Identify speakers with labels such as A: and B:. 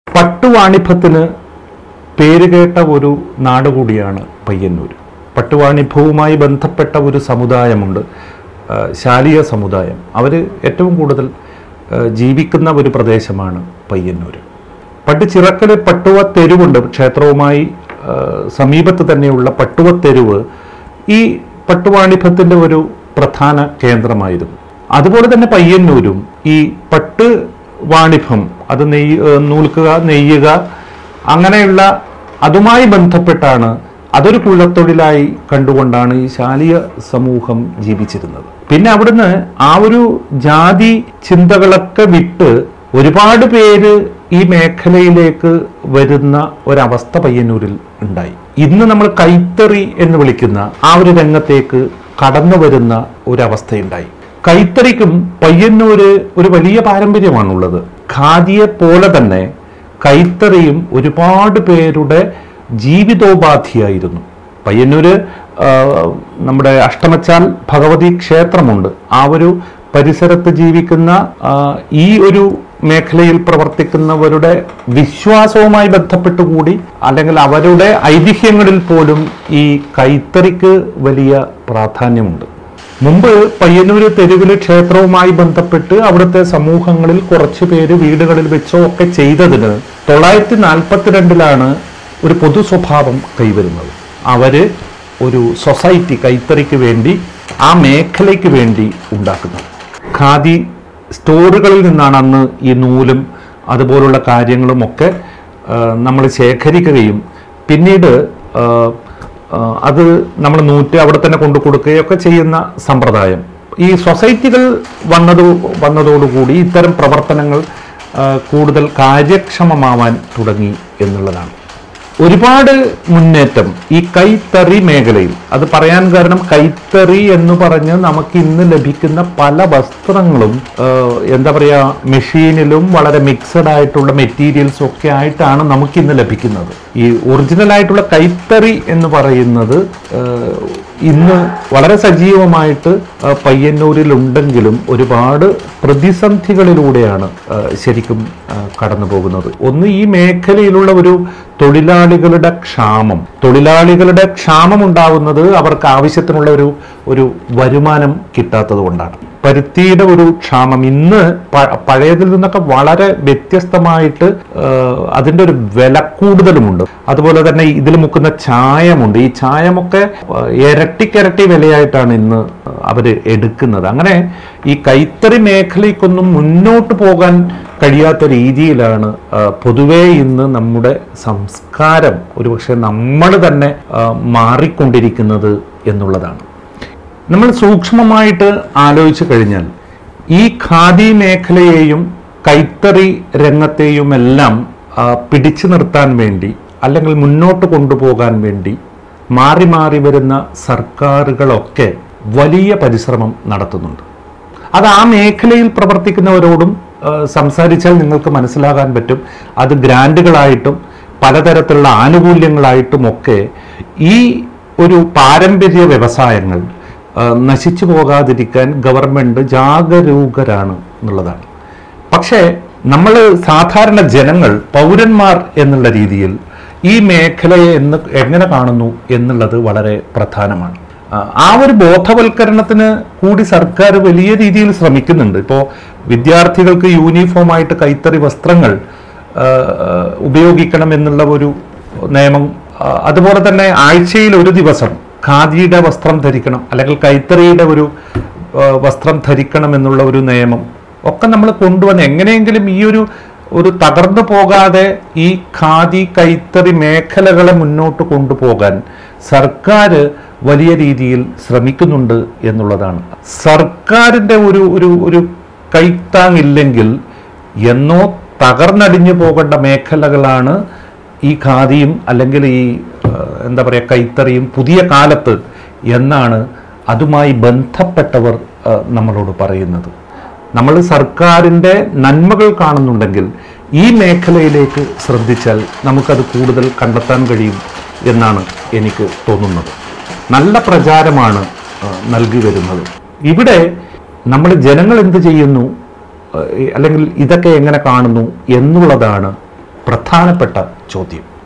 A: പട്ടുവാണിഭത്തിന് പേരുകേട്ട ഒരു നാട് കൂടിയാണ് പയ്യന്നൂർ പട്ടുവാണിഭവുമായി ബന്ധപ്പെട്ട ഒരു സമുദായമുണ്ട് ആ, ശാലിയ സമുദായം അവർ ഏറ്റവും കൂടുതൽ ആ, ജീവിക്കുന്ന ഒരു പ്രദേശമാണ് പയ്യന്നൂർ പണ്ട് ചിറക്കല് പട്ടുവ തെരുവുണ്ട് ക്ഷേത്രവുമായി ആ, സമീപത്ത് തന്നെയുള്ള പട്ടുവ തെരുവ് ഈ പട്ടുവാണിഭത്തിൻ്റെ ഒരു പ്രധാന കേന്ദ്രമായിരുന്നു അതുപോലെ തന്നെ പയ്യന്നൂരും ഈ പട്ട് വാണിഭം അത് നെയ്യ് ഏ, നൂൽക്കുക നെയ്യുക അങ്ങനെയുള്ള അതുമായി ബന്ധപ്പെട്ടാണ് അതൊരു കുലത്തൊഴിലായി കണ്ടുകൊണ്ടാണ് ഈ ശാലിയ സമൂഹം ജീവിച്ചിരുന്നത് പിന്നെ അവിടുന്ന് ആ ഒരു ജാതി ചിന്തകളൊക്കെ വിട്ട് ഒരുപാട് പേര് ഈ മേഖലയിലേക്ക് വരുന്ന ഒരവസ്ഥ പയ്യന്നൂരിൽ ഉണ്ടായി ഇന്ന് നമ്മൾ കൈത്തറി എന്ന് വിളിക്കുന്ന ആ ഒരു രംഗത്തേക്ക് കടന്നു വരുന്ന ഒരവസ്ഥയുണ്ടായി കൈത്തറിക്കും പയ്യന്നൂര് ഒരു വലിയ പാരമ്പര്യമാണുള്ളത് ഖാദിയെ പോലെ തന്നെ കൈത്തറിയും ഒരുപാട് പേരുടെ ജീവിതോപാധിയായിരുന്നു പയ്യന്നൂര് ആ, നമ്മുടെ അഷ്ടമച്ചാൽ ഭഗവതി ക്ഷേത്രമുണ്ട് ആ ഒരു പരിസരത്ത് ജീവിക്കുന്ന ആ, ഈ ഒരു മേഖലയിൽ പ്രവർത്തിക്കുന്നവരുടെ വിശ്വാസവുമായി ബന്ധപ്പെട്ട് കൂടി അല്ലെങ്കിൽ അവരുടെ ഐതിഹ്യങ്ങളിൽ പോലും ഈ കൈത്തറിക്ക് വലിയ പ്രാധാന്യമുണ്ട് മുമ്പ് പയ്യന്നൂര് തെരുവിലെ ക്ഷേത്രവുമായി ബന്ധപ്പെട്ട് അവിടുത്തെ സമൂഹങ്ങളിൽ കുറച്ച് പേര് വീടുകളിൽ വെച്ചോ ഒക്കെ ചെയ്തതിന് തൊള്ളായിരത്തി നാൽപ്പത്തിരണ്ടിലാണ് ഒരു പൊതു സ്വഭാവം കൈവരുന്നത് അവര് ഒരു സൊസൈറ്റി കൈത്തറിക്ക് വേണ്ടി ആ മേഖലയ്ക്ക് വേണ്ടി ഉണ്ടാക്കുന്നത് ഖാദി സ്റ്റോറുകളിൽ നിന്നാണ് അന്ന് ഈ നൂലും അതുപോലുള്ള കാര്യങ്ങളും ഒക്കെ നമ്മൾ ശേഖരിക്കുകയും പിന്നീട് ആ, ആ, അത് നമ്മൾ നൂറ്റ് അവിടെ തന്നെ കൊണ്ടു കൊടുക്കുകയൊക്കെ ചെയ്യുന്ന സമ്പ്രദായം ഈ സൊസൈറ്റികൾ വന്നത് വന്നതോടുകൂടി ഇത്തരം പ്രവർത്തനങ്ങൾ ആ, കൂടുതൽ കാര്യക്ഷമമാവാൻ തുടങ്ങി എന്നുള്ളതാണ് ഒരുപാട് മുന്നേറ്റം ഈ കൈത്തറി മേഖലയിൽ അത് പറയാൻ കാരണം കൈത്തറി എന്ന് പറഞ്ഞ് നമുക്ക് ഇന്ന് ലഭിക്കുന്ന പല വസ്ത്രങ്ങളും ആ, എന്താ പറയുക മെഷീനിലും വളരെ മിക്സഡ് ആയിട്ടുള്ള മെറ്റീരിയൽസും ഒക്കെ ആയിട്ടാണ് നമുക്ക് ഇന്ന് ലഭിക്കുന്നത് ഈ ഒറിജിനൽ ആയിട്ടുള്ള കൈത്തറി എന്ന് പറയുന്നത് ആ, ഇന്ന് വളരെ സജീവമായിട്ട് ആ, പയ്യന്നൂരിലുണ്ടെങ്കിലും ഒരുപാട് പ്രതിസന്ധികളിലൂടെയാണ് ആ, ശരിക്കും ആ, കടന്നു പോകുന്നത് ഒന്ന് ഈ മേഖലയിലുള്ള ഒരു തൊഴിലാളികളുടെ ക്ഷാമം തൊഴിലാളികളുടെ ക്ഷാമം ഉണ്ടാവുന്നത് അവർക്ക് ആവശ്യത്തിനുള്ള ഒരു ഒരു വരുമാനം കിട്ടാത്തത് കൊണ്ടാണ് പരുത്തിയുടെ ഒരു ക്ഷാമം ഇന്ന് പ- പഴയതിൽ നിന്നൊക്കെ വളരെ വ്യത്യസ്തമായിട്ട് ആ, അതിൻ്റെ ഒരു വില കൂടുതലുമുണ്ട് അതുപോലെ തന്നെ ഇതിൽ മുക്കുന്ന ചായമുണ്ട് ഈ ചായമൊക്കെ ആ, ഇരട്ടിക്കിരട്ടി വിലയായിട്ടാണ് ഇന്ന് അവർ എടുക്കുന്നത് അങ്ങനെ ഈ കൈത്തറി മേഖലയ്ക്കൊന്നും മുന്നോട്ട് പോകാൻ കഴിയാത്ത രീതിയിലാണ് ആ, പൊതുവേ ഇന്ന് നമ്മുടെ സംസ്കാരം ഒരുപക്ഷെ നമ്മൾ തന്നെ ആ, മാറിക്കൊണ്ടിരിക്കുന്നത് എന്നുള്ളതാണ് നമ്മൾ സൂക്ഷ്മമായിട്ട് ആലോചിച്ചു കഴിഞ്ഞാൽ ഈ ഖാദി മേഖലയെയും കൈത്തറി രംഗത്തെയും എല്ലാം ആ, പിടിച്ചു നിർത്താൻ വേണ്ടി അല്ലെങ്കിൽ മുന്നോട്ട് കൊണ്ടുപോകാൻ വേണ്ടി മാറി മാറി വരുന്ന സർക്കാരുകളൊക്കെ വലിയ പരിശ്രമം നടത്തുന്നുണ്ട് അത് ആ മേഖലയിൽ പ്രവർത്തിക്കുന്നവരോടും ആ, സംസാരിച്ചാൽ നിങ്ങൾക്ക് മനസ്സിലാകാൻ പറ്റും അത് ഗ്രാൻഡുകളായിട്ടും പലതരത്തിലുള്ള ആനുകൂല്യങ്ങളായിട്ടും ഒക്കെ ഈ ഒരു പാരമ്പര്യ വ്യവസായങ്ങൾ ആ, നശിച്ചു പോകാതിരിക്കാൻ ഗവൺമെൻറ് ജാഗരൂകരാണ് എന്നുള്ളതാണ് പക്ഷേ നമ്മൾ സാധാരണ ജനങ്ങൾ പൗരന്മാർ എന്നുള്ള രീതിയിൽ ഈ മേഖലയെ എന്ന് എങ്ങനെ കാണുന്നു എന്നുള്ളത് വളരെ പ്രധാനമാണ് ആ, ആ ഒരു ബോധവൽക്കരണത്തിന് കൂടി സർക്കാർ വലിയ രീതിയിൽ ശ്രമിക്കുന്നുണ്ട് ഇപ്പോൾ വിദ്യാർത്ഥികൾക്ക് യൂണിഫോമായിട്ട് കൈത്തറി വസ്ത്രങ്ങൾ ആ, ആ, ഉപയോഗിക്കണം എന്നുള്ള ഒരു നിയമം ആ, അതുപോലെ തന്നെ ആഴ്ചയിൽ ഒരു ദിവസം ഖാദിയുടെ വസ്ത്രം ധരിക്കണം അല്ലെങ്കിൽ കൈത്തറിയുടെ ഒരു ആ, വസ്ത്രം ധരിക്കണം എന്നുള്ള ഒരു നിയമം ഒക്കെ നമ്മൾ കൊണ്ടുവന്ന് എങ്ങനെയെങ്കിലും ഈ ഒരു ഒരു തകർന്നു പോകാതെ ഈ ഖാദി കൈത്തറി മേഖലകളെ മുന്നോട്ട് കൊണ്ടുപോകാൻ സർക്കാർ വലിയ രീതിയിൽ ശ്രമിക്കുന്നുണ്ട് എന്നുള്ളതാണ് സർക്കാരിൻ്റെ ഒരു ഒരു ഒരു കൈത്താങ്ങില്ലെങ്കിൽ എന്നോ തകർന്നടിഞ്ഞു പോകേണ്ട മേഖലകളാണ് ഈ ഖാദിയും അല്ലെങ്കിൽ ഈ ആ, എന്താ പറയുക കൈത്തറിയും പുതിയ കാലത്ത് എന്നാണ് അതുമായി ബന്ധപ്പെട്ടവർ ആ, നമ്മളോട് പറയുന്നത് നമ്മൾ സർക്കാരിൻ്റെ നന്മകൾ കാണുന്നുണ്ടെങ്കിൽ ഈ മേഖലയിലേക്ക് ശ്രദ്ധിച്ചാൽ നമുക്കത് കൂടുതൽ കണ്ടെത്താൻ കഴിയും എന്നാണ് എനിക്ക് തോന്നുന്നത് നല്ല പ്രചാരമാണ് ആ, നൽകി വരുന്നത് ഇവിടെ നമ്മൾ ജനങ്ങൾ എന്ത് ചെയ്യുന്നു ആ, അല്ലെങ്കിൽ ഇതൊക്കെ എങ്ങനെ കാണുന്നു എന്നുള്ളതാണ് പ്രധാനപ്പെട്ട ചോദ്യം